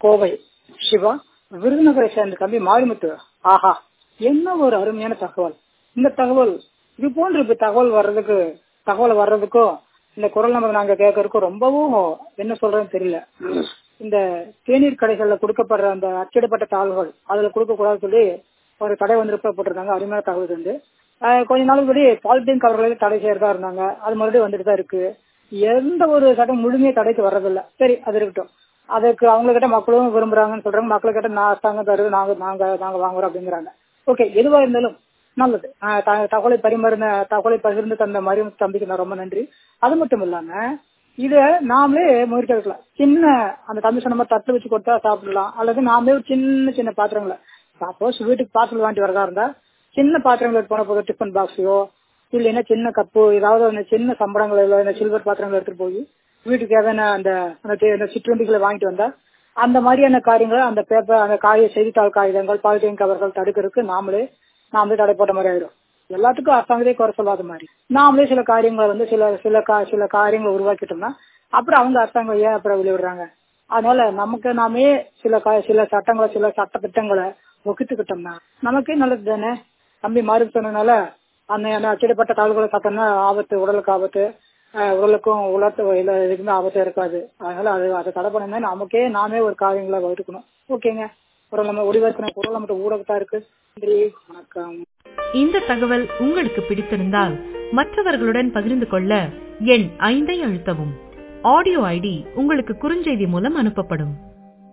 கோவை சிவா விருதுநகரை சேர்ந்த தம்பி மாரிமுத்து ஆஹா என்ன ஒரு அருமையான தகவல் இந்த தகவல் இது போன்ற இப்ப தகவல் வர்றதுக்கு தகவல் வர்றதுக்கும் இந்த குரல் நம்ம நாங்க கேட்கறதுக்கும் ரொம்பவும் என்ன சொல்றதுன்னு தெரியல இந்த தேநீர் கடைகள்ல கொடுக்கப்படுற அந்த அச்சிடப்பட்ட தாள்கள் அதுல கொடுக்க கூடாதுன்னு சொல்லி ஒரு தடை வந்து போட்டிருந்தாங்க அருமையான தகவல் வந்து ஆஹ் கொஞ்ச நாளுக்கு முன்னாடி பாலித்தீன் கவர்களை தடை செய்யறதா இருந்தாங்க அது மறுபடியும் வந்துட்டு தான் இருக்கு எந்த ஒரு சட்டம் முழுமையா தடைக்கு வர்றதில்ல சரி அது இருக்கட்டும் அதுக்கு அவங்க கிட்ட மக்களும் விரும்புறாங்கன்னு சொல்றாங்க மக்களை கிட்ட நான் அரசாங்கம் தருது நாங்க நாங்க நாங்க வாங்குறோம் அப்படிங்கிறாங்க ஓகே எதுவா இருந்தாலும் நல்லது ஆஹ் த- தகவலை பரிமாறின தகவலை பகிர்ந்து தந்த மாதிரி தம்பிக்கு நான் ரொம்ப நன்றி அது மட்டும் இல்லாம இத நாமளே முயற்சி எடுக்கலாம் சின்ன அந்த தம்பி சொன்ன மாதிரி தட்டு வச்சு கொடுத்தா சாப்பிடலாம் அல்லது நாமளே ஒரு சின்ன சின்ன பாத்திரங்களை சப்போஸ் வீட்டுக்கு பார்சல் வாங்கிட்டு வரதா இருந்தா சின்ன பாத்திரங்கள் எடுத்து போன போதும் டிஃபன் பாக்ஸையோ இல்லைன்னா சின்ன கப்பு ஏதாவது ஒன்று சின்ன சம்பளங்கள் இல்லை இந்த சில்வர் பாத்திரங்கள் எடுத்துட்டு போய் வீட்டுக்கு தேவையான அந்த அந்த தே- அந்த சிற்றுண்டிகளை வாங்கிட்டு வந்தா அந்த மாதிரியான காரியங்களை அந்த பேப்பர் அந்த காய செய்தித்தாள் காகிதங்கள் பாலித்தீன் கவர்கள் தடுக்கிறதுக்கு நாமளே நாமளே தடை போட்ட மாதிரி ஆயிடும் எல்லாத்துக்கும் அரசாங்கத்தை குறை சொல்லாத மாதிரி நாமளே சில காரியங்களை வந்து சில சில கா- சில காரியங்களை உருவாக்கிட்டோம்னா அப்புறம் அவங்க அரசாங்கம் ஏன் அப்புறம் வெளியிடுறாங்க அதனால நமக்கு நாமே சில கா- சில சட்டங்களை சில சட்ட திட்டங்களை வகுத்துக்கிட்டோம்னா நமக்கே நல்லது தானே தம்பி மாறி சொன்னதுனால அந்த அந்த அச்சிடப்பட்ட தாள்களை சாப்பிட்டோம்னா ஆபத்து உடலுக்கு ஆபத்து ஆஹ் உடலுக்கும் உலர்த்து இல்ல எதுக்குமே ஆபத்து இருக்காது அதனால அது அதை தடை பண்ணா நமக்கே நாமே ஒரு காரியங்களை வகுக்கணும் ஓகேங்க அப்புறம் நம்ம ஒளிபரப்பின குரல் நம்ம ஊடகத்தா இருக்கு நன்றி வணக்கம் இந்த தகவல் உங்களுக்கு பிடித்திருந்தால் மற்றவர்களுடன் பகிர்ந்து கொள்ள எண் ஐந்தை அழுத்தவும் ஆடியோ ஐடி உங்களுக்கு குறுஞ்செய்தி மூலம் அனுப்பப்படும்